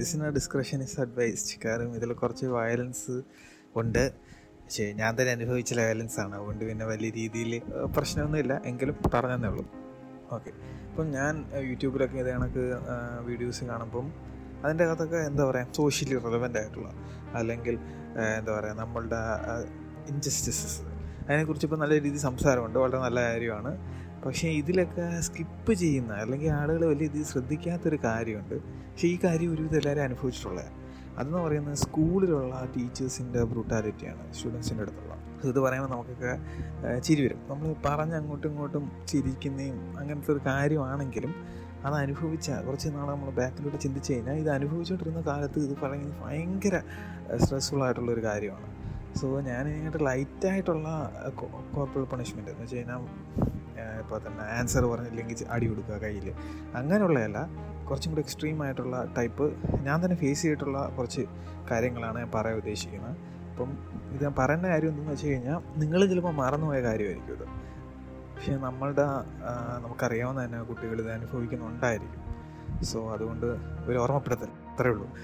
listener description is advised കാരണം ഇതിൽ കുറച്ച് വയലൻസ് ഉണ്ട് പക്ഷേ ഞാൻ തന്നെ അനുഭവിച്ച വയലൻസ് ആണ് അതുകൊണ്ട് പിന്നെ വലിയ രീതിയിൽ പ്രശ്നമൊന്നുമില്ല എങ്കിലും പറഞ്ഞതേ ഉള്ളൂ ഓക്കെ അപ്പം ഞാൻ ഏഹ്, യൂട്യൂബിലൊക്കെ ഇത് കണക്ക് വീഡിയോസ് കാണുമ്പം അതിൻ്റെ അകത്തൊക്കെ എന്താ പറയുക സോഷ്യലി റിലവൻ്റ് ആയിട്ടുള്ള അല്ലെങ്കിൽ ഏഹ്, എന്താ പറയുക നമ്മളുടെ ഇൻജസ്റ്റിസസ് അതിനെക്കുറിച്ച് ഇപ്പോൾ നല്ല രീതിയിൽ സംസാരമുണ്ട് വളരെ നല്ല കാര്യമാണ് പക്ഷേ ഇതിലൊക്കെ സ്കിപ്പ് ചെയ്യുന്ന അല്ലെങ്കിൽ ആളുകൾ വലിയ രീതിയിൽ ശ്രദ്ധിക്കാത്തൊരു കാര്യമുണ്ട് പക്ഷേ ഈ കാര്യം ഒരുവിധം എല്ലാവരും അനുഭവിച്ചിട്ടുള്ളതാണ് അതെന്ന് പറയുന്നത് സ്കൂളിലുള്ള ടീച്ചേഴ്സിൻ്റെ ബ്രൂട്ടാലിറ്റിയാണ് സ്റ്റുഡൻസിൻ്റെ അടുത്തുള്ള ഇത് പറയുമ്പോൾ നമുക്കൊക്കെ ഏഹ്, ചിരി വരും നമ്മൾ പറഞ്ഞ് അങ്ങോട്ടും ഇങ്ങോട്ടും ചിരിക്കുന്നതും അങ്ങനത്തെ ഒരു കാര്യമാണെങ്കിലും അത് അനുഭവിച്ച കുറച്ച് നാൾ നമ്മൾ ബാക്കിലോട്ട് ചിന്തിച്ച് കഴിഞ്ഞാൽ ഇത് അനുഭവിച്ചുകൊണ്ടിരുന്ന കാലത്ത് ഇത് പറയുന്നത് ഭയങ്കര സ്ട്രെസ്ഫുൾ ആയിട്ടുള്ള ഒരു കാര്യമാണ് സോ ഞാൻ ഇതിനായിട്ട് ലൈറ്റായിട്ടുള്ള കോർപ്പറൽ പണിഷ്മെൻറ്റ് എന്ന് വെച്ച് കഴിഞ്ഞാൽ ഇപ്പോൾ തന്നെ ആൻസർ പറഞ്ഞില്ലെങ്കിൽ അടി കൊടുക്കുക കയ്യിൽ അങ്ങനെയുള്ളതല്ല കുറച്ചും കൂടി എക്സ്ട്രീം ആയിട്ടുള്ള ടൈപ്പ് ഞാൻ തന്നെ ഫേസ് ചെയ്തിട്ടുള്ള കുറച്ച് കാര്യങ്ങളാണ് ഞാൻ പറയാൻ ഉദ്ദേശിക്കുന്നത് അപ്പം ഇത് ഞാൻ പറയുന്ന കാര്യം എന്തെന്ന് വെച്ച് കഴിഞ്ഞാൽ നിങ്ങൾ ചിലപ്പോൾ മറന്നുപോയ കാര്യമായിരിക്കും ഇത് പക്ഷേ നമ്മളുടെ ആ, നമുക്കറിയാവുന്ന തന്നെ കുട്ടികൾ ഇത് അനുഭവിക്കുന്നുണ്ടായിരിക്കും സോ അതുകൊണ്ട് ഒരു ഓർമ്മപ്പെടുത്തൽ അത്രേ ഉള്ളൂ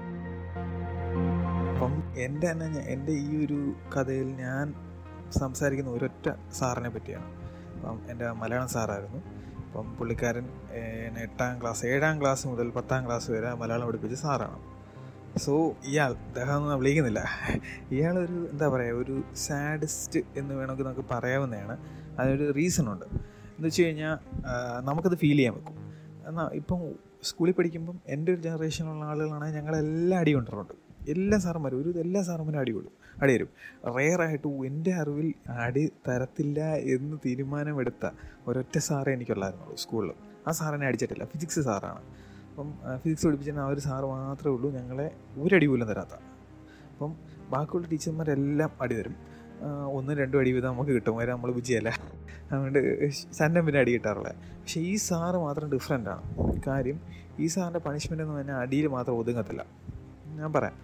അപ്പം എൻ്റെ തന്നെ ഞ- എൻ്റെ ഈ ഒരു കഥയിൽ ഞാൻ സംസാരിക്കുന്ന ഒരൊറ്റ സാറിനെ പറ്റിയാണ് അപ്പം എൻ്റെ മലയാളം സാറായിരുന്നു അപ്പം പുള്ളിക്കാരൻ ഏഹ്, എന്നെ എട്ടാം ക്ലാസ് ഏഴാം ക്ലാസ് മുതൽ പത്താം ക്ലാസ് വരെ മലയാളം പഠിപ്പിച്ച സാറാണ് സോ ഇയാൾ അദ്ദേഹം ഒന്നും വിളിക്കുന്നില്ല ഇയാളൊരു എന്താ പറയുക ഒരു സാഡിസ്റ്റ് എന്ന് വേണമെങ്കിൽ നമുക്ക് പറയാവുന്നതാണ് അതിനൊരു റീസൺ ഉണ്ട് എന്ന് വെച്ച് കഴിഞ്ഞാൽ നമുക്കത് ഫീൽ ചെയ്യാൻ വെക്കും എന്നാൽ ഇപ്പം സ്കൂളിൽ പഠിക്കുമ്പം എൻ്റെ ഒരു ജനറേഷനിലുള്ള ആളുകളാണെങ്കിൽ ഞങ്ങളെല്ലാം അടി കൊണ്ടിട്ടുണ്ട് എല്ലാ സാറന്മാരും ഒരു എല്ലാ സാറന്മാരും അടി കൊടുക്കും അടി തരും റെയറായിട്ട് എൻ്റെ അറിവിൽ അടി തരത്തില്ല എന്ന് തീരുമാനമെടുത്ത ഒരൊറ്റ സാറേ എനിക്കുള്ളായിരുന്നുള്ളൂ സ്കൂളിൽ ആ സാറിനെ അടിച്ചിട്ടില്ല ഫിസിക്സ് സാറാണ് അപ്പം ഫിസിക്സ് പഠിപ്പിച്ചിരുന്ന ആ ഒരു സാറ് മാത്രമേ ഉള്ളൂ ഞങ്ങളെ ഒരടി പോലും തരാത്ത അപ്പം ബാക്കിയുള്ള ടീച്ചർമാരെല്ലാം അടി തരും ആ, ഒന്നും രണ്ടും അടി വീതം നമുക്ക് കിട്ടും വരെ നമ്മൾ വിജയല്ല അതുകൊണ്ട് സന്നം പിന്നെ അടി കിട്ടാറില്ല പക്ഷേ ഈ സാറ് മാത്രം ഡിഫറെൻ്റ് ആണ് കാര്യം ഈ സാറിൻ്റെ പണിഷ്മെൻ്റ് എന്ന് പറഞ്ഞാൽ അടിയിൽ മാത്രം ഒതുങ്ങത്തില്ല ഞാൻ പറയാം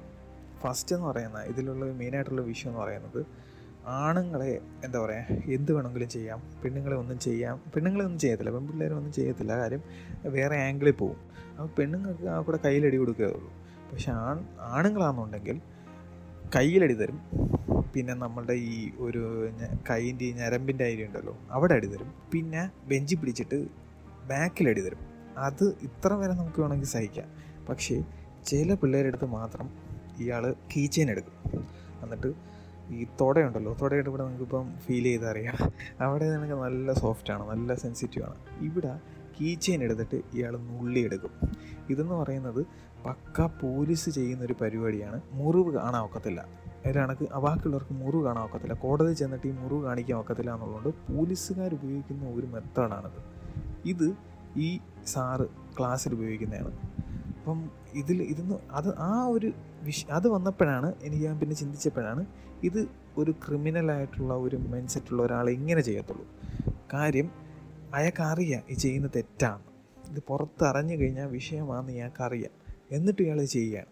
ഫസ്റ്റ് എന്ന് പറയുന്ന ഇതിലുള്ള മെയിനായിട്ടുള്ള വിഷയം എന്ന് പറയുന്നത് ആണുങ്ങളെ എന്താ പറയുക എന്ത് വേണമെങ്കിലും ചെയ്യാം പെണ്ണുങ്ങളെ ഒന്നും ചെയ്യാം പെണ്ണുങ്ങളെ ഒന്നും ചെയ്യത്തില്ല പെൺപിള്ളേരെ ഒന്നും ചെയ്യത്തില്ല കാര്യം വേറെ ആംഗിളിൽ പോകും അപ്പോൾ പെണ്ണുങ്ങൾക്ക് ആ കൂടെ കയ്യിലടി കൊടുക്കുകയേ ഉള്ളൂ പക്ഷെ ആൺ ആണുങ്ങളാണെന്നുണ്ടെങ്കിൽ കയ്യിലടി തരും പിന്നെ നമ്മളുടെ ഈ ഒരു ഞ- കൈയിൻ്റെ ഈ ഞരമ്പിൻ്റെ അരി ഉണ്ടല്ലോ അവിടെ അടി തരും പിന്നെ ബെഞ്ചിൽ പിടിച്ചിട്ട് ബാക്കിലടി തരും അത് ഇത്ര വരെ നമുക്ക് വേണമെങ്കിൽ സഹിക്കാം പക്ഷേ ചില പിള്ളേരുടെ അടുത്ത് മാത്രം ഇയാൾ കീച്ചെയിൻ എടുക്കും എന്നിട്ട് ഈ തുടയുണ്ടല്ലോ തുടയുടെ ഇവിടെ നമുക്കിപ്പം ഫീൽ ചെയ്തറിയാം അവിടെ നമുക്ക് നല്ല സോഫ്റ്റാണ് നല്ല സെൻസിറ്റീവ് ആണ് ഇവിടെ കീച്ചെയിൻ എടുത്തിട്ട് ഇയാൾ നുള്ളിയെടുക്കും ഇതെന്ന് പറയുന്നത് പക്ക പോലീസ് ചെയ്യുന്ന ഒരു പരിപാടിയാണ് മുറിവ് കാണാൻ ഒക്കത്തില്ല ഒരു കണക്ക് ബാക്കിയുള്ളവർക്ക് മുറിവ് കാണാൻ ഒക്കത്തില്ല കോടതി ചെന്നിട്ട് ഈ മുറിവ് കാണിക്കാൻ ഒക്കത്തില്ല എന്നുള്ളതുകൊണ്ട് പോലീസുകാർ ഉപയോഗിക്കുന്ന ഒരു മെത്തേഡാണിത് ഇത് ഈ സാറ് ക്ലാസ്സിൽ ഉപയോഗിക്കുന്നതാണ് അപ്പം ഇതിൽ ഇതൊന്ന് അത് ആ ഒരു വിഷ അത് വന്നപ്പോഴാണ് എനിക്ക് ഞാൻ പിന്നെ ചിന്തിച്ചപ്പോഴാണ് ഇത് ഒരു ക്രിമിനലായിട്ടുള്ള ഒരു മൈൻഡ് സെറ്റുള്ള ഒരാൾ ഇങ്ങനെ ചെയ്യത്തുള്ളൂ കാര്യം അയാൾക്കറിയാം ഈ ചെയ്യുന്ന തെറ്റാണ് ഇത് പുറത്തറിഞ്ഞു കഴിഞ്ഞാൽ വിഷയമാണെന്ന് ഇയാൾക്കറിയാം എന്നിട്ട് ഇയാൾ ഇത് ചെയ്യുകയാണ്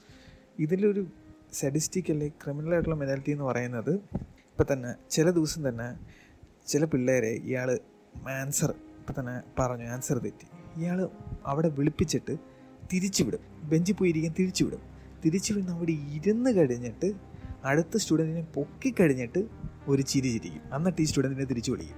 ഇതിലൊരു സഡിസ്റ്റിക് അല്ലെങ്കിൽ ക്രിമിനലായിട്ടുള്ള മെനാലിറ്റി എന്ന് പറയുന്നത് ഇപ്പം തന്നെ ചില ദിവസം തന്നെ ചില പിള്ളേരെ ഇയാൾ ആൻസർ ഇപ്പം തന്നെ പറഞ്ഞു ആൻസർ തെറ്റി ഇയാൾ അവിടെ വിളിപ്പിച്ചിട്ട് തിരിച്ചു വിടും ബെഞ്ചിൽ പോയി ഇരിക്കാൻ തിരിച്ചു വിടും തിരിച്ചു വിടുന്ന അവിടെ ഇരുന്ന് കഴിഞ്ഞിട്ട് അടുത്ത സ്റ്റുഡൻറ്റിനെ പൊക്കി കഴിഞ്ഞിട്ട് ഒരു ചിരി ചിരിക്കും എന്നിട്ട് ഈ സ്റ്റുഡൻറ്റിനെ തിരിച്ചു വിളിക്കും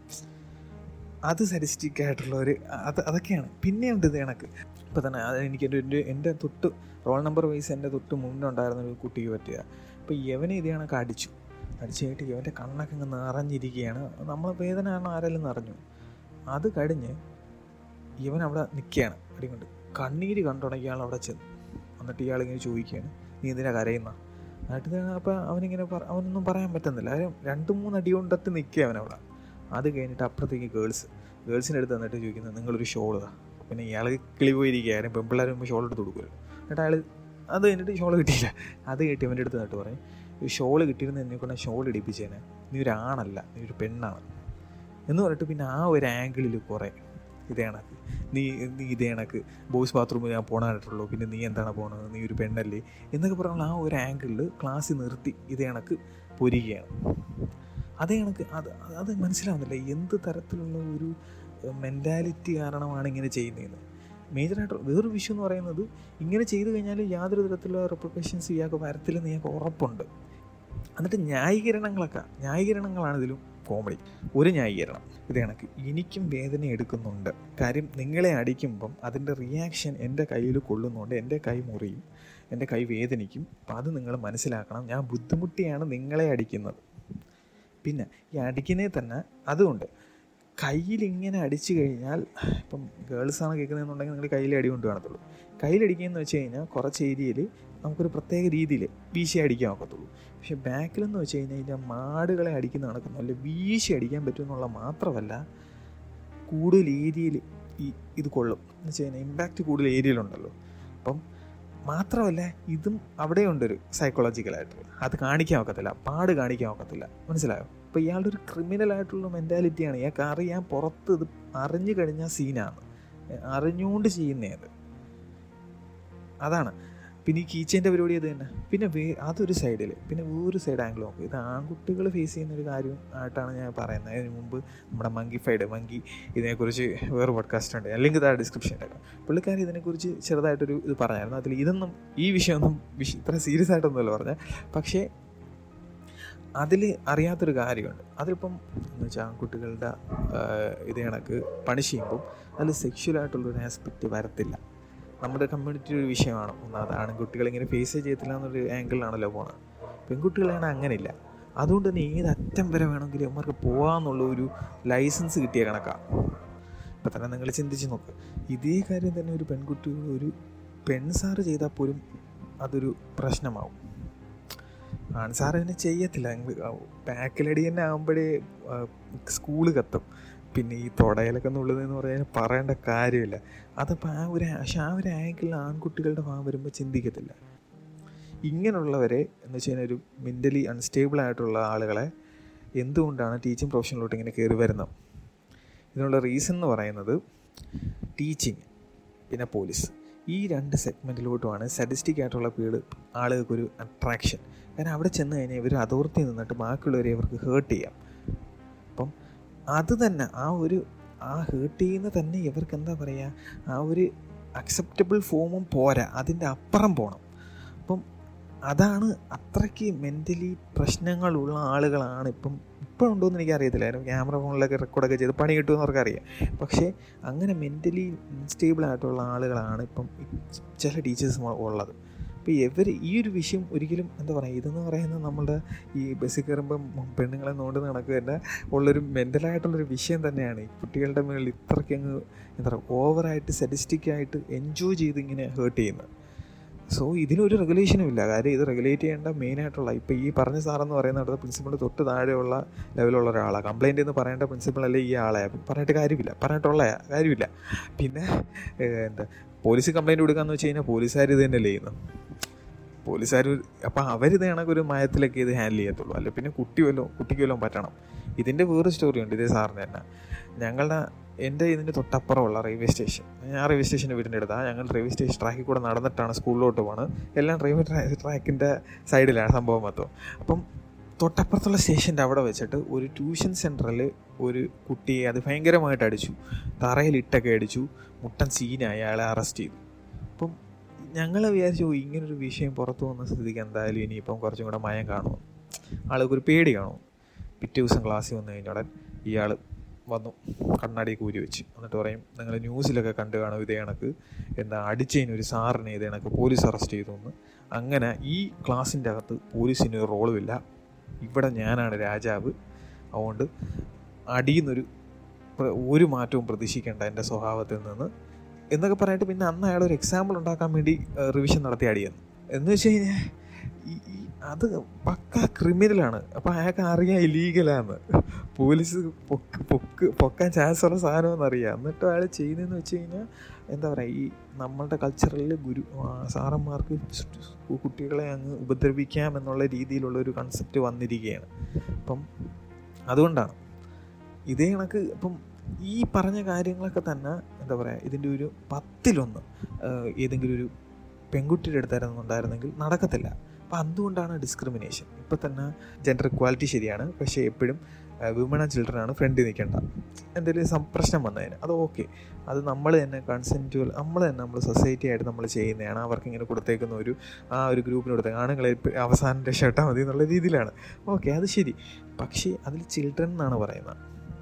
അത് സഡിസ്റ്റിക് ആയിട്ടുള്ള ഒരു അത് അതൊക്കെയാണ് പിന്നെയുണ്ട് ഇത് കണക്ക് ഇപ്പം തന്നെ അത് എനിക്ക് എൻ്റെ എൻ്റെ എൻ്റെ തൊട്ട് റോൾ നമ്പർ വൈസ് എൻ്റെ തൊട്ട് മുന്നേ ഉണ്ടായിരുന്ന ഒരു കുട്ടിക്ക് പറ്റിയ അപ്പോൾ യവനെ ഇത് കണക്ക് അടിച്ചു അടിച്ചു കഴിഞ്ഞിട്ട് ഇവൻ്റെ കണ്ണൊക്കെ ഇങ്ങ് നിറഞ്ഞിരിക്കുകയാണ് നമ്മൾ വേദന കാരണം ആരെങ്കിലും നിറഞ്ഞു അത് കഴിഞ്ഞ് ഇവൻ അവിടെ നിൽക്കുകയാണ് അടികൊണ്ട് കണ്ണീര് കണ്ടുടങ്ങിയ ആൾ അവിടെ ചെന്നു എന്നിട്ട് ഇയാളിങ്ങനെ ചോദിക്കുകയാണ് നീ എന്തിനാ കരയുന്ന എന്നിട്ട് ഇത് അപ്പോൾ അവനിങ്ങനെ പറ അവനൊന്നും പറയാൻ പറ്റുന്നില്ല കാര്യം രണ്ട് മൂന്ന് അടി കൊണ്ടത്ത് നിൽക്കുക അവനവിടെ അത് കഴിഞ്ഞിട്ട് അപ്പുറത്തേക്ക് ഗേൾസ് ഗേൾസിൻ്റെ അടുത്ത് എന്നിട്ട് ചോദിക്കുന്നത് നിങ്ങളൊരു ഷോൾ ഇതാ പിന്നെ ഇയാൾ കിളി പോയിരിക്കുക കാര്യം പെൺപിള്ളേർ മുമ്പ് ഷോൾ എടുത്ത് കൊടുക്കുമല്ലോ എന്നിട്ട് അയാൾ അത് കഴിഞ്ഞിട്ട് ഷോൾ കിട്ടിയില്ല അത് കിട്ടി അവൻ്റെ അടുത്ത് എന്നിട്ട് പറയും ഈ ഷോൾ കിട്ടിയിരുന്ന എന്നെ കൊണ്ട് ഷോൾ ഇടിപ്പിച്ചേനെ നീ ഒരു ആണല്ല നീ ഒരു പെണ്ണാണ് എന്ന് പറഞ്ഞിട്ട് പിന്നെ ആ ഒരു ആംഗിളിൽ കുറേ ഇതേ കണക്ക് നീ നീ ഇതേ കണക്ക് ബോയ്സ് ബാത്റൂമിൽ ഞാൻ പോകാനായിട്ടുള്ളൂ പിന്നെ നീ എന്താണ് പോണത് നീ ഒരു പെണ്ണല്ലേ എന്നൊക്കെ പറഞ്ഞുള്ള ആ ഒരു ആംഗിളിൽ ക്ലാസ്സിൽ നിർത്തി ഇതേ കണക്ക് പൊരിക്കുകയാണ് അതേ കണക്ക് അത് അത് മനസ്സിലാവുന്നില്ല എന്ത് തരത്തിലുള്ള ഒരു മെൻറ്റാലിറ്റി കാരണമാണ് ഇങ്ങനെ ചെയ്യുന്നതെന്ന് മേജറായിട്ട് വേറൊരു വിഷയം എന്ന് പറയുന്നത് ഇങ്ങനെ ചെയ്തു കഴിഞ്ഞാൽ യാതൊരു തരത്തിലുള്ള റിപ്രിക്കേഷൻസ് ഇയാൾക്ക് വരത്തില്ലെന്ന് ഇയാൾക്ക് ഉറപ്പുണ്ട് എന്നിട്ട് ന്യായീകരണങ്ങളൊക്കെ ന്യായീകരണങ്ങളാണ് ഇതിലും കോമഡി ഒരു ന്യായീകരണം ഇത് കണക്ക് എനിക്കും വേദന എടുക്കുന്നുണ്ട് കാര്യം നിങ്ങളെ അടിക്കുമ്പം അതിൻ്റെ റിയാക്ഷൻ എൻ്റെ കയ്യിൽ കൊള്ളുന്നുണ്ട് എൻ്റെ കൈ മുറിയും എൻ്റെ കൈ വേദനിക്കും അപ്പം അത് നിങ്ങൾ മനസ്സിലാക്കണം ഞാൻ ബുദ്ധിമുട്ടിയാണ് നിങ്ങളെ അടിക്കുന്നത് പിന്നെ ഈ അടിക്കുന്നേ തന്നെ അതുകൊണ്ട് കയ്യിൽ ഇങ്ങനെ അടിച്ചു കഴിഞ്ഞാൽ ഇപ്പം ഗേൾസാണ് കേൾക്കുന്നതെന്നുണ്ടെങ്കിൽ നിങ്ങൾ കയ്യിൽ അടി കൊണ്ട് കാണത്തുള്ളൂ കയ്യിലടിക്കുകയെന്ന് വെച്ച് കഴിഞ്ഞാൽ കുറച്ച് ഏരിയയിൽ നമുക്കൊരു പ്രത്യേക രീതിയിൽ വീശി അടിക്കാൻ ഒക്കത്തുള്ളൂ പക്ഷെ ബാക്കിലെന്ന് വെച്ച് കഴിഞ്ഞാൽ ഇതിൻ്റെ മാടുകളെ അടിക്കുന്ന നടക്കുന്നു അല്ലെ വീശി അടിക്കാൻ പറ്റുമെന്നുള്ള മാത്രമല്ല കൂടുതൽ ഏരിയയിൽ ഈ ഇത് കൊള്ളും എന്ന് വെച്ച് കഴിഞ്ഞാൽ ഇമ്പാക്റ്റ് കൂടുതൽ ഏരിയയിലുണ്ടല്ലോ അപ്പം മാത്രമല്ല ഇതും അവിടെ ഉണ്ടൊരു സൈക്കോളജിക്കലായിട്ട് അത് കാണിക്കാൻ ഒക്കത്തില്ല പാട് കാണിക്കാൻ ഒക്കത്തില്ല മനസ്സിലായോ അപ്പോൾ ഇയാളുടെ ഒരു ക്രിമിനൽ ആയിട്ടുള്ള മെൻറ്റാലിറ്റിയാണ് ഇയാൾക്ക് അറിയാൻ പുറത്ത് ഇത് അറിഞ്ഞു കഴിഞ്ഞാൽ സീനാണ് അറിഞ്ഞുകൊണ്ട് ചെയ്യുന്നത് അതാണ് പിന്നെ ഈ കീച്ചേൻ്റെ പരിപാടി അത് തന്നെ പിന്നെ വേ അതൊരു സൈഡിൽ പിന്നെ വേറൊരു സൈഡ് ആംഗിൾ നോക്കും ഇത് ആൺകുട്ടികൾ ഫേസ് ചെയ്യുന്ന ഒരു കാര്യം ആയിട്ടാണ് ഞാൻ പറയുന്നത് അതിന് മുമ്പ് നമ്മുടെ മങ്കി ഫൈഡ് മങ്കി ഇതിനെക്കുറിച്ച് വേറെ പോഡ്കാസ്റ്റ് ഉണ്ട് അല്ലെങ്കിൽ ഇതാ ഡിസ്ക്രിപ്ഷൻ ഉണ്ടാക്കാം പുള്ളിക്കാർ ഇതിനെക്കുറിച്ച് ചെറുതായിട്ടൊരു ഇത് പറഞ്ഞായിരുന്നു അതിൽ ഇതൊന്നും ഈ വിഷയമൊന്നും വിഷ ഇത്ര സീരിയസ് ആയിട്ടൊന്നുമല്ല പറഞ്ഞത് പക്ഷേ അതിൽ അറിയാത്തൊരു കാര്യമുണ്ട് അതിലിപ്പം എന്ന് വെച്ചാൽ ആൺകുട്ടികളുടെ ഇത് കണക്ക് പണിഷ് ചെയ്യുമ്പം അതിൽ സെക്ഷുവലായിട്ടുള്ളൊരു ആസ്പെക്റ്റ് വരത്തില്ല നമ്മുടെ കമ്മ്യൂണിറ്റി ഒരു വിഷയമാണ് ഒന്നാമത് ആൺകുട്ടികൾ ഇങ്ങനെ ഫേസ് ചെയ്യത്തില്ല എന്നൊരു ആംഗിളിലാണല്ലോ പോണത് പെൺകുട്ടികളാണ് അങ്ങനെയില്ല അതുകൊണ്ട് തന്നെ ഏത് അറ്റം വരെ വേണമെങ്കിലും അവർക്ക് പോകാമെന്നുള്ള ഒരു ലൈസൻസ് കിട്ടിയ കണക്കാണ് ഇപ്പം തന്നെ നിങ്ങൾ ചിന്തിച്ച് നോക്ക് ഇതേ കാര്യം തന്നെ ഒരു പെൺകുട്ടിയോട് ഒരു പെൺസാറ് ചെയ്താൽ പോലും അതൊരു പ്രശ്നമാവും ആൺസാർ തന്നെ ചെയ്യത്തില്ല ബാക്കിലടി തന്നെ ആകുമ്പോഴേ സ്കൂള് കത്തും പിന്നെ ഈ തൊടയിലൊക്കെ നുള്ളതെന്ന് പറഞ്ഞാൽ പറയേണ്ട കാര്യമില്ല അതപ്പോൾ ആ ഒരു പക്ഷെ ആ ഒരു ആംഗിളിൽ ആൺകുട്ടികളുടെ ഭാഗം വരുമ്പോൾ ചിന്തിക്കത്തില്ല ഇങ്ങനെയുള്ളവരെ എന്ന് വെച്ച് കഴിഞ്ഞാൽ ഒരു മെൻ്റലി അൺസ്റ്റേബിൾ ആയിട്ടുള്ള ആളുകളെ എന്തുകൊണ്ടാണ് ടീച്ചിങ് പ്രൊഫഷനിലോട്ട് ഇങ്ങനെ കയറി വരുന്നത് ഇതിനുള്ള റീസൺ എന്ന് പറയുന്നത് ടീച്ചിങ് പിന്നെ പോലീസ് ഈ രണ്ട് സെഗ്മെൻറ്റിലോട്ടുമാണ് സഡിസ്റ്റിക് ആയിട്ടുള്ള പീഡ് ആളുകൾക്കൊരു അട്രാക്ഷൻ കാരണം അവിടെ ചെന്ന് കഴിഞ്ഞാൽ ഇവർ അതോറിറ്റി നിന്നിട്ട് ബാക്കിയുള്ളവരെ ഇവർക്ക് ഹേർട്ട് ചെയ്യാം അപ്പം അത് തന്നെ ആ ഒരു ആ ഹേർട്ട് ചെയ്യുന്ന തന്നെ ഇവർക്ക് എന്താ പറയുക ആ ഒരു അക്സെപ്റ്റബിൾ ഫോമും പോരാ അതിൻ്റെ അപ്പുറം പോകണം അപ്പം അതാണ് അത്രയ്ക്ക് മെൻ്റലി പ്രശ്നങ്ങളുള്ള ആളുകളാണ് ഇപ്പം ഇപ്പോൾ ഉണ്ടോ എന്ന് എനിക്കറിയത്തില്ല ക്യാമറ ഫോണിലൊക്കെ റെക്കോർഡൊക്കെ ചെയ്ത് പണി കിട്ടുമെന്ന് അവർക്കറിയാം പക്ഷേ അങ്ങനെ മെൻ്റലി ഇൻസ്റ്റേബിൾ ആയിട്ടുള്ള ആളുകളാണ് ഇപ്പം ചില ടീച്ചേഴ്സ് ഉള്ളത് അപ്പോൾ ഇവർ ഈ ഒരു വിഷയം ഒരിക്കലും എന്താ പറയുക ഇതെന്ന് പറയുന്നത് നമ്മളുടെ ഈ ബസ്സിൽ കയറുമ്പം പെണ്ണുങ്ങളെ നോണ്ട് നടക്കുക തന്നെ ഉള്ളൊരു മെൻ്റലായിട്ടുള്ളൊരു വിഷയം തന്നെയാണ് ഈ കുട്ടികളുടെ മുകളിൽ ഇത്രയ്ക്ക് അങ്ങ് എന്താ പറയുക ഓവറായിട്ട് സഡിസ്റ്റിക് ആയിട്ട് എൻജോയ് ചെയ്ത് ഇങ്ങനെ ഹേർട്ട് ചെയ്യുന്നത് സോ ഇതിനൊരു റെഗുലേഷനും ഇല്ല കാര്യം ഇത് റെഗുലേറ്റ് ചെയ്യേണ്ട മെയിനായിട്ടുള്ള ഇപ്പോൾ ഈ പറഞ്ഞ സാറെന്ന് പറയുന്ന അവിടുത്തെ പ്രിൻസിപ്പളിൻ്റെ തൊട്ട് താഴെയുള്ള ലെവലുള്ള ഒരാളാണ് കംപ്ലയിൻ്റ് എന്ന് പറയേണ്ട പ്രിൻസിപ്പൾ അല്ലേ ഈ ആളെ പറഞ്ഞിട്ട് കാര്യമില്ല പറഞ്ഞിട്ടുള്ള കാര്യമില്ല പിന്നെ എന്താ പോലീസ് കംപ്ലയിൻറ്റ് കൊടുക്കാന്ന് വെച്ച് കഴിഞ്ഞാൽ പോലീസുകാർ ഇത് തന്നെയല്ലേ ചെയ്യുന്നത് പോലീസുകാർ അപ്പം അവരിത് കണക്കൊരു മയത്തിലൊക്കെ ഇത് ഹാൻഡിൽ ചെയ്യത്തുള്ളൂ അല്ല പിന്നെ കുട്ടി വല്ലോ കുട്ടിക്ക് വല്ലതും പറ്റണം ഇതിൻ്റെ വേറെ സ്റ്റോറി ഉണ്ട് ഇതേ സാറിന് തന്നെ ഞങ്ങളുടെ എൻ്റെ ഇതിൻ്റെ തൊട്ടപ്പുറമുള്ള റെയിൽവേ സ്റ്റേഷൻ ഞാൻ റെയിൽവേ സ്റ്റേഷൻ്റെ വീടിൻ്റെ അടുത്താണ് ഞങ്ങൾ റെയിൽവേ സ്റ്റേഷൻ ട്രാക്കിൽ കൂടെ നടന്നിട്ടാണ് സ്കൂളിലോട്ട് പോകുന്നത് എല്ലാം റെയിൽവേ ട്രാക്കിൻ്റെ സൈഡിലാണ് സംഭവം മൊത്തം അപ്പം തൊട്ടപ്പുറത്തുള്ള സ്റ്റേഷൻ്റെ അവിടെ വെച്ചിട്ട് ഒരു ട്യൂഷൻ സെൻറ്ററിൽ ഒരു കുട്ടിയെ അത് ഭയങ്കരമായിട്ട് അടിച്ചു തറയിലിട്ടൊക്കെ അടിച്ചു മുട്ടൻ സീനായി അയാളെ അറസ്റ്റ് ചെയ്തു അപ്പം ഞങ്ങൾ വിചാരിച്ചു ഇങ്ങനൊരു വിഷയം പുറത്തു വന്ന സ്ഥിതിക്ക് എന്തായാലും ഇനിയിപ്പം കുറച്ചും കൂടെ മയം കാണുമോ ആൾക്കൊരു പേടി കാണുമോ പിറ്റേ ദിവസം ക്ലാസ്സിൽ വന്നു കഴിഞ്ഞാൽ ഇയാൾ വന്നു കണ്ണാടി കൂരി വെച്ച് എന്നിട്ട് പറയും നിങ്ങൾ ന്യൂസിലൊക്കെ കണ്ടു കാണും ഇതേ കണക്ക് എന്താ അടിച്ചതിന് ഒരു സാറിനെ ഇതേ കണക്ക് പോലീസ് അറസ്റ്റ് ചെയ്തു എന്ന് അങ്ങനെ ഈ ക്ലാസ്സിൻ്റെ അകത്ത് പോലീസിന് ഒരു റോളുമില്ല ഇവിടെ ഞാനാണ് രാജാവ് അതുകൊണ്ട് അടിയുന്നൊരു ഒരു മാറ്റവും പ്രതീക്ഷിക്കേണ്ട എൻ്റെ സ്വഭാവത്തിൽ നിന്ന് എന്നൊക്കെ പറഞ്ഞിട്ട് പിന്നെ അന്ന് അയാൾ ഒരു എക്സാമ്പിൾ ഉണ്ടാക്കാൻ വേണ്ടി റിവിഷൻ നടത്തി അടിയെന്ന് എന്ന് വെച്ച് കഴിഞ്ഞാൽ ഈ അത് പക്ക ക്രിമിനലാണ് അപ്പം അയാൾക്ക് അറിയാം ഇല്ലീഗലാന്ന് പോലീസ് പൊക്ക് പൊക്ക് പൊക്കാൻ ചാൻസ് ഉള്ള സാധനമെന്ന് അറിയാം എന്നിട്ട് അയാൾ ചെയ്യുന്നതെന്ന് വെച്ച് കഴിഞ്ഞാൽ എന്താ പറയുക ഈ നമ്മളുടെ കൾച്ചറിൽ ഗുരു സാറന്മാർക്ക് കുട്ടികളെ അങ്ങ് ഉപദ്രവിക്കാം എന്നുള്ള രീതിയിലുള്ള ഒരു കൺസെപ്റ്റ് വന്നിരിക്കുകയാണ് അപ്പം അതുകൊണ്ടാണ് ഇതേ കണക്ക് ഇപ്പം ഈ പറഞ്ഞ കാര്യങ്ങളൊക്കെ തന്നെ എന്താ പറയുക ഇതിൻ്റെ ഒരു പത്തിലൊന്ന് ഏതെങ്കിലും ഒരു പെൺകുട്ടിയുടെ അടുത്തായിരുന്നു ഉണ്ടായിരുന്നെങ്കിൽ നടക്കത്തില്ല അപ്പം അതുകൊണ്ടാണ് ഡിസ്ക്രിമിനേഷൻ ഇപ്പം തന്നെ ജെൻഡർ ഇക്വാലിറ്റി ശരിയാണ് പക്ഷേ എപ്പോഴും വിമൺ ആൻഡ് ചിൽഡ്രൻ ആണ് ഫ്രണ്ടിൽ നിൽക്കേണ്ട എന്തെങ്കിലും സം പ്രശ്നം വന്നതിന് അത് ഓക്കെ അത് നമ്മൾ തന്നെ കൺസെൻറ്റുവൽ നമ്മൾ തന്നെ നമ്മൾ സൊസൈറ്റി ആയിട്ട് നമ്മൾ ചെയ്യുന്നതാണ് അവർക്ക് ഇങ്ങനെ കൊടുത്തേക്കുന്ന ഒരു ആ ഒരു ഗ്രൂപ്പിന് കൊടുത്തേക്ക് ആണുങ്ങളെ ഇപ്പ- അവസാനം രക്ഷപ്പെട്ടാൽ മതി എന്നുള്ള രീതിയിലാണ് ഓക്കെ അത് ശരി പക്ഷേ അതിൽ ചിൽഡ്രൻ എന്നാണ് പറയുന്നത്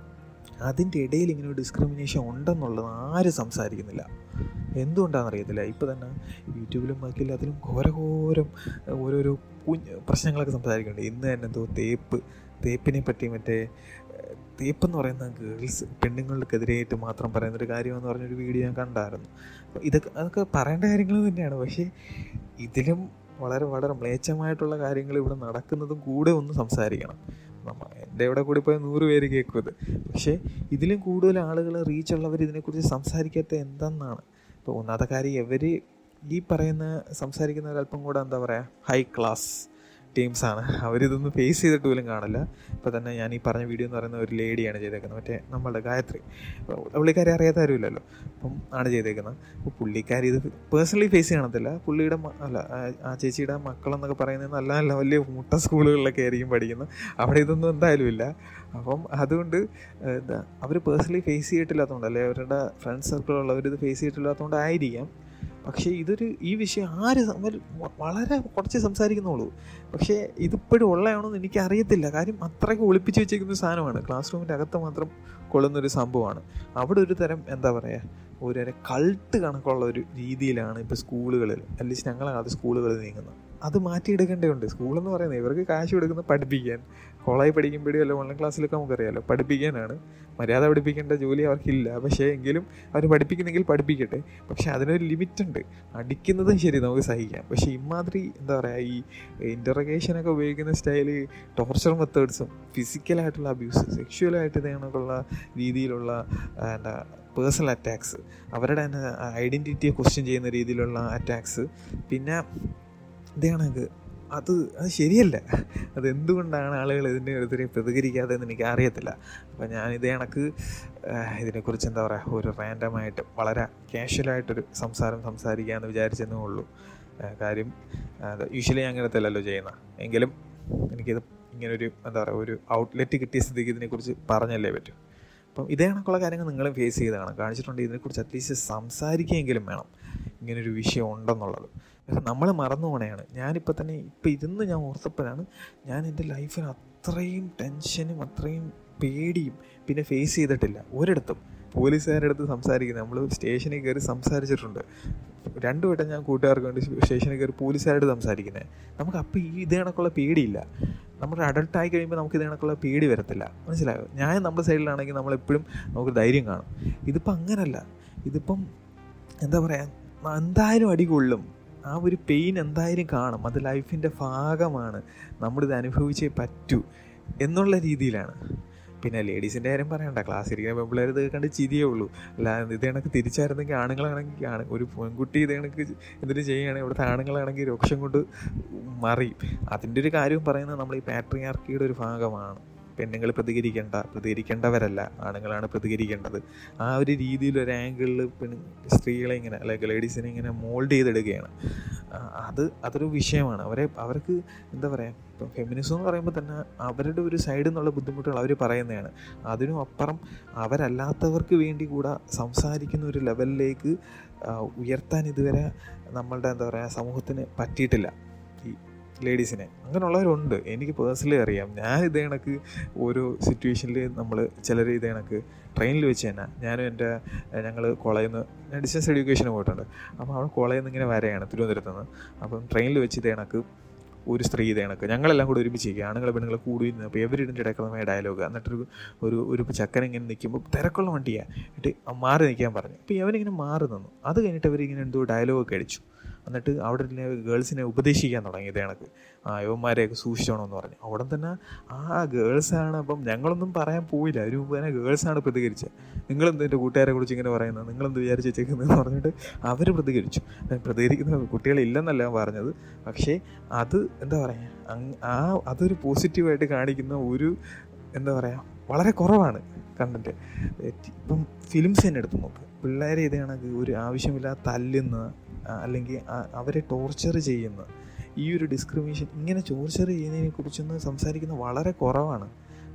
അതിൻ്റെ ഇടയിൽ ഇങ്ങനെ ഒരു ഡിസ്ക്രിമിനേഷൻ ഉണ്ടെന്നുള്ളത് ആരും സംസാരിക്കുന്നില്ല എന്തുകൊണ്ടാണെന്ന് അറിയത്തില്ല ഇപ്പോൾ തന്നെ യൂട്യൂബിലും ബാക്കി എല്ലാത്തിലും ഘോരഘോരം ഓരോരോ കുഞ്ഞ് പ്രശ്നങ്ങളൊക്കെ സംസാരിക്കുന്നുണ്ട് ഇന്ന് തന്നെ എന്തോ തേപ്പ് തേപ്പിനെ പറ്റി മറ്റേ ഏഹ്, തേപ്പെന്ന് പറയുന്ന ഗേൾസ് പെണ്ണുങ്ങൾക്കെതിരായിട്ട് മാത്രം പറയുന്നൊരു കാര്യമെന്ന് പറഞ്ഞൊരു വീഡിയോ ഞാൻ കണ്ടായിരുന്നു അപ്പോൾ ഇതൊക്കെ അതൊക്കെ പറയേണ്ട കാര്യങ്ങൾ തന്നെയാണ് പക്ഷേ ഇതിലും വളരെ വളരെ മ്ലേച്ഛമായിട്ടുള്ള കാര്യങ്ങൾ ഇവിടെ നടക്കുന്നതും കൂടെ ഒന്ന് സംസാരിക്കണം നമ്മ എൻ്റെ ഇവിടെ കൂടി പോയ നൂറ് പേര് കേൾക്കും ഇത് പക്ഷേ ഇതിലും കൂടുതൽ ആളുകൾ റീച്ചുള്ളവർ ഇതിനെക്കുറിച്ച് സംസാരിക്കാത്ത എന്തെന്നാണ് ഇപ്പോൾ ഒന്നാമത്തെ കാര്യം ഇവർ ഈ പറയുന്ന സംസാരിക്കുന്നവർ അല്പം കൂടെ എന്താ പറയുക ഹൈ ക്ലാസ് ടീംസാണ് അവരിതൊന്നും ഫേസ് ചെയ്തിട്ട് പോലും കാണില്ല ഇപ്പോൾ തന്നെ ഞാൻ ഈ പറഞ്ഞ വീഡിയോ എന്ന് പറയുന്ന ഒരു ലേഡിയാണ് ചെയ്തേക്കുന്നത് മറ്റേ നമ്മളുടെ ഗായത്രി അപ്പോൾ പുള്ളിക്കാരി അറിയാത്ത ആരുമില്ലല്ലോ അപ്പം ആണ് ചെയ്തേക്കുന്നത് അപ്പോൾ പുള്ളിക്കാരി ഇത് പേഴ്സണലി ഫേസ് ചെയ്യണത്തില്ല പുള്ളിയുടെ മ- അല്ല ആ- ആ ചേച്ചിയുടെ മക്കളെന്നൊക്കെ പറയുന്നത് നല്ല നല്ല വലിയ മുട്ട സ്കൂളുകളിലൊക്കെ ആയിരിക്കും പഠിക്കുന്നത് അവിടെ ഇതൊന്നും എന്തായാലും ഇല്ല അപ്പം അതുകൊണ്ട് ഏഹ്, എന്താ അവർ പേഴ്സണലി ഫേസ് ചെയ്തിട്ടില്ലാത്തതുകൊണ്ട് അല്ലെ അവരുടെ ഫ്രണ്ട് സർക്കിളുള്ളവർ ഇത് ഫേസ് ചെയ്തിട്ടില്ലാത്തതുകൊണ്ടായിരിക്കാം പക്ഷേ ഇതൊരു ഈ വിഷയം ആര് സം- വൽ- വ- വളരെ കുറച്ച് സംസാരിക്കുന്നുള്ളൂ പക്ഷേ ഇതിപ്പോഴും ഉള്ളതാണോ എന്ന് എനിക്ക് അറിയത്തില്ല കാര്യം അത്രയ്ക്ക് ഒളിപ്പിച്ച് വെച്ചേക്കുന്ന ഒരു സാധനമാണ് ക്ലാസ് റൂമിൻ്റെ അകത്ത് മാത്രം കൊള്ളുന്നൊരു സംഭവമാണ് അവിടെ ഒരു തരം എന്താ പറയുക ഒരു തരം കൾട്ട് കണക്കുള്ള ഒരു രീതിയിലാണ് ഇപ്പോൾ സ്കൂളുകളിൽ അറ്റ്ലീസ്റ്റ് ഞങ്ങളാണ് സ്കൂളുകളിൽ നീങ്ങുന്നത് അത് മാറ്റിയെടുക്കേണ്ടതുണ്ട് സ്കൂളെന്ന് പറയുന്നത് ഇവർക്ക് കാശ് കൊടുക്കുന്നത് പഠിപ്പിക്കാൻ കോളേജ് പഠിക്കുമ്പോഴും അല്ല ഓൺലൈൻ ക്ലാസ്സിലൊക്കെ നമുക്കറിയാമല്ലോ പഠിപ്പിക്കാനാണ് മര്യാദ പഠിപ്പിക്കേണ്ട ജോലി അവർക്കില്ല പക്ഷേ എങ്കിലും അവർ പഠിപ്പിക്കുന്നെങ്കിൽ പഠിപ്പിക്കട്ടെ പക്ഷേ അതിനൊരു ലിമിറ്റ് ഉണ്ട് അടിക്കുന്നതും ശരി നമുക്ക് സഹിക്കാം പക്ഷേ ഇമാതിരി എന്താ പറയുക ഈ ഇൻ്ററഗേഷനൊക്കെ ഉപയോഗിക്കുന്ന സ്റ്റൈല് ടോർച്ചർ മെത്തേഡ്സും ഫിസിക്കലായിട്ടുള്ള അബ്യൂസ് സെക്ഷുവലായിട്ട് ഇതേണക്കുള്ള രീതിയിലുള്ള ആ, എന്താ പേഴ്സണൽ അറ്റാക്സ് അവരുടെ തന്നെ ഐഡൻറ്റിറ്റിയെ ക്വസ്റ്റ്യൻ ചെയ്യുന്ന രീതിയിലുള്ള അറ്റാക്സ് പിന്നെ ഇതേണക്ക് അത് അത് ശരിയല്ല അതെന്തുകൊണ്ടാണ് ആളുകൾ ഇതിൻ്റെ എതിരെ പ്രതികരിക്കാതെ എന്ന് എനിക്ക് അറിയത്തില്ല അപ്പം ഞാൻ ഇതേ കണക്ക് ആഹ്, ഇതിനെക്കുറിച്ച് എന്താ പറയുക ഒരു റാൻഡമായിട്ട് വളരെ കാഷ്വലായിട്ടൊരു സംസാരം സംസാരിക്കാമെന്ന് വിചാരിച്ചെന്നേ ഉള്ളൂ ആഹ്, കാര്യം യൂഷ്വലി ഞാൻ അങ്ങനത്തെ അല്ലല്ലോ ചെയ്യുന്ന എങ്കിലും എനിക്കിത് ഇങ്ങനൊരു എന്താ പറയുക ഒരു ഔട്ട്ലെറ്റ് കിട്ടിയ സ്ഥിതിക്ക് ഇതിനെക്കുറിച്ച് പറഞ്ഞല്ലേ പറ്റൂ അപ്പം ഇതേ കണക്കുള്ള കാര്യങ്ങൾ നിങ്ങളും ഫേസ് ചെയ്തതാണ് കാണിച്ചിട്ടുണ്ട് ഇതിനെക്കുറിച്ച് അറ്റ്ലീസ്റ്റ് സംസാരിക്കുകയെങ്കിലും വേണം ഇങ്ങനൊരു വിഷയം ഉണ്ടെന്നുള്ളത് പക്ഷെ നമ്മൾ മറന്നു പോണയാണ് ഞാനിപ്പോൾ തന്നെ ഇപ്പം ഇരുന്ന് ഞാൻ ഓർത്തപ്പോഴാണ് ഞാൻ എൻ്റെ ലൈഫിൽ അത്രയും ടെൻഷനും അത്രയും പേടിയും പിന്നെ ഫേസ് ചെയ്തിട്ടില്ല ഒരിടത്തും പോലീസുകാരുടെ അടുത്ത് സംസാരിക്കുന്നത് നമ്മൾ സ്റ്റേഷനിൽ കയറി സംസാരിച്ചിട്ടുണ്ട് രണ്ടു വട്ടം ഞാൻ കൂട്ടുകാർക്ക് വേണ്ടി സ്റ്റേഷനിൽ കയറി പോലീസുകാരോട് സംസാരിക്കുന്നത് നമുക്ക് അപ്പോൾ ഈ ഇതേ കണക്കുള്ള പേടിയില്ല നമ്മൾ അഡൾട്ടായി കഴിയുമ്പോൾ നമുക്ക് ഇതേ കണക്കുള്ള പേടി വരത്തില്ല മനസ്സിലായോ ഞാൻ നമ്മുടെ സൈഡിലാണെങ്കിൽ നമ്മളെപ്പോഴും നമുക്ക് ധൈര്യം കാണും ഇതിപ്പോൾ അങ്ങനല്ല ഇതിപ്പം എന്താ പറയുക എന്തായാലും അടി കൊള്ളും ആ ഒരു പെയിൻ എന്തായാലും കാണും അത് ലൈഫിൻ്റെ ഭാഗമാണ് നമ്മളിത് അനുഭവിച്ചേ പറ്റൂ എന്നുള്ള രീതിയിലാണ് പിന്നെ ലേഡീസിൻ്റെ കാര്യം പറയണ്ട ക്ലാസ് ഇരിക്കുന്ന പെൺപിള്ളേർ ഇത് കണ്ട് ചിരിയേ ഉള്ളൂ അല്ല ഇത് കണക്ക് തിരിച്ചായിരുന്നെങ്കിൽ ആണുങ്ങളാണെങ്കിൽ ആണ് ഒരു പെൺകുട്ടി ഇത് കണക്ക് എന്തിനു ചെയ്യുകയാണെങ്കിൽ ഇവിടുത്തെ ആണുങ്ങളാണെങ്കിൽ രോക്ഷം കൊണ്ട് മറിയും അതിൻ്റെ ഒരു കാര്യം പറയുന്നത് നമ്മൾ ഈ പാട്രിയാർക്കിയുടെ ഒരു ഭാഗമാണ് പെണ്ണുങ്ങൾ പ്രതികരിക്കേണ്ട പ്രതികരിക്കേണ്ടവരല്ല ആണുങ്ങളാണ് പ്രതികരിക്കേണ്ടത് ആ ഒരു രീതിയിൽ ഒരു ആംഗിളിൽ പെണ്ണ് സ്ത്രീകളെ ഇങ്ങനെ അല്ലെങ്കിൽ ലേഡീസിനെ ഇങ്ങനെ മോൾഡ് ചെയ്തെടുക്കുകയാണ് ആ, അത് അതൊരു വിഷയമാണ് അവരെ അവർക്ക് എന്താ പറയുക ഇപ്പം ഫെമിനിസം എന്ന് പറയുമ്പോൾ തന്നെ അവരുടെ ഒരു സൈഡിൽ നിന്നുള്ള ബുദ്ധിമുട്ടുകൾ അവർ പറയുന്നതാണ് അതിനും അപ്പുറം അവരല്ലാത്തവർക്ക് വേണ്ടി കൂടെ സംസാരിക്കുന്ന ഒരു ലെവലിലേക്ക് ആ, ഉയർത്താൻ ഇതുവരെ നമ്മളുടെ എന്താ പറയുക സമൂഹത്തിന് പറ്റിയിട്ടില്ല ഈ ലേഡീസിനെ അങ്ങനെയുള്ളവരുണ്ട് എനിക്ക് പേഴ്സണലി അറിയാം ഞാൻ ഇതേ കണക്ക് ഓരോ സിറ്റുവേഷനിൽ നമ്മൾ ചിലർ ഇതേ കണക്ക് ട്രെയിനിൽ വെച്ച് തന്നെ ഞാനും എൻ്റെ ഞങ്ങൾ കോളേജിൽ നിന്ന് ഞാൻ ഡിസ്റ്റൻസ് എഡ്യൂക്കേഷന് പോയിട്ടുണ്ട് അപ്പോൾ അവിടെ കോളേജിൽ നിന്ന് ഇങ്ങനെ വരെയാണ് തിരുവനന്തപുരത്ത് നിന്ന് അപ്പം ട്രെയിനിൽ വെച്ച് ഇതേ കണക്ക് ഒരു സ്ത്രീ ഇതേ കണക്ക് ഞങ്ങളെല്ലാം കൂടി ഒരുമിച്ച് ഇരിക്കുക ആണുങ്ങളെ പെണ്ണുങ്ങളെ കൂടി നിന്ന് അപ്പോൾ എവരിടിൻ്റെ ഇടയ്ക്കുള്ളമായ ഡയലോഗ് എന്നിട്ടൊരു ഒരു ഒരു ചക്കൻ ഇങ്ങനെ നിൽക്കുമ്പോൾ തിരക്കുള്ള വണ്ടിയാണ് എന്നിട്ട് മാറി നിൽക്കാൻ പറഞ്ഞു അപ്പോൾ ഇവനിങ്ങനെ മാറി നിന്നു അത് കഴിഞ്ഞിട്ട് അവരിങ്ങനെ എന്തോ ഡയലോഗൊക്കെ അടിച്ചു എന്നിട്ട് അവിടെ ഇരുന്ന ഗേൾസിനെ ഉപദേശിക്കാൻ തുടങ്ങി ഇതേ കണക്ക് ആ യുവന്മാരെയൊക്കെ സൂക്ഷിച്ചോണമെന്ന് പറഞ്ഞു അവിടെ തന്നെ ആ ഗേൾസാണ് അപ്പം ഞങ്ങളൊന്നും പറയാൻ പോയില്ല അതിന് മുമ്പ് തന്നെ ഗേൾസാണ് പ്രതികരിച്ചത് നിങ്ങളെന്ത് എൻ്റെ കൂട്ടുകാരെ കുറിച്ച് ഇങ്ങനെ പറയുന്നത് നിങ്ങളെന്ത് വിചാരിച്ച് വെച്ചേക്കുന്നതെന്ന് പറഞ്ഞിട്ട് അവർ പ്രതികരിച്ചു പ്രതികരിക്കുന്ന കുട്ടികളില്ലെന്നല്ല ഞാൻ പറഞ്ഞത് പക്ഷേ അത് എന്താ പറയുക അങ് ആ അതൊരു പോസിറ്റീവായിട്ട് കാണിക്കുന്ന ഒരു എന്താ പറയുക വളരെ കുറവാണ് കണ്ടൻറ്റ് ഇപ്പം ഫിലിംസ് തന്നെ എടുത്ത് നോക്ക് പിള്ളേരെ ഇത് കണക്ക് ഒരു ആവശ്യമില്ലാതെ തല്ലുന്ന ആ, അല്ലെങ്കിൽ ആ- അവരെ ടോർച്ചർ ചെയ്യുന്ന ഈ ഒരു ഡിസ്ക്രിമിനേഷൻ ഇങ്ങനെ ടോർച്ചർ ചെയ്യുന്നതിനെ കുറിച്ചൊന്ന് സംസാരിക്കുന്ന വളരെ കുറവാണ്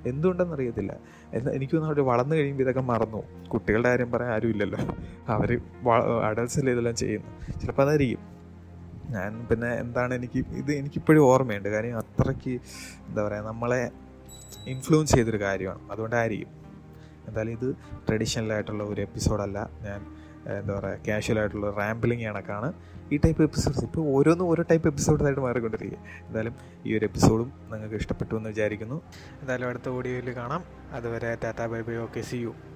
എന്തുകൊണ്ടെന്ന് അറിയത്തില്ല എന്നാൽ എനിക്ക് തോന്നുന്നു അവർ വളർന്നു കഴിയുമ്പോൾ ഇതൊക്കെ മറന്നു കുട്ടികളുടെ കാര്യം പറയാൻ ആരും ഇല്ലല്ലോ അവർ അഡൽസിൽ ഇതെല്ലാം ചെയ്യുന്നു ചിലപ്പോൾ അതായിരിക്കും ഞാൻ പിന്നെ എന്താണ് എനിക്ക് ഇത് എനിക്കിപ്പോഴും ഓർമ്മയുണ്ട് കാര്യം അത്രയ്ക്ക് എന്താ പറയുക നമ്മളെ ഇൻഫ്ലുവൻസ് ചെയ്തൊരു കാര്യമാണ് അതുകൊണ്ടായിരിക്കും എന്തായാലും ഇത് ട്രഡീഷണൽ ആയിട്ടുള്ള ഒരു എപ്പിസോഡല്ല ഞാൻ എന്താ പറയുക കാഷ്വൽ ആയിട്ടുള്ള റാമ്പിളിങ് കണക്കാണ് ഈ ടൈപ്പ് എപ്പിസോഡ്സ് ഇപ്പോൾ ഓരോന്നും ഓരോ ടൈപ്പ് എപ്പിസോഡായിട്ട് മാറിക്കൊണ്ടിരിക്കുക എന്തായാലും ഈ ഒരു എപ്പിസോഡും നിങ്ങൾക്ക് ഇഷ്ടപ്പെട്ടു എന്ന് വിചാരിക്കുന്നു എന്തായാലും അടുത്ത ഓഡിയോയിൽ കാണാം അതുവരെ tata bye bye okay see U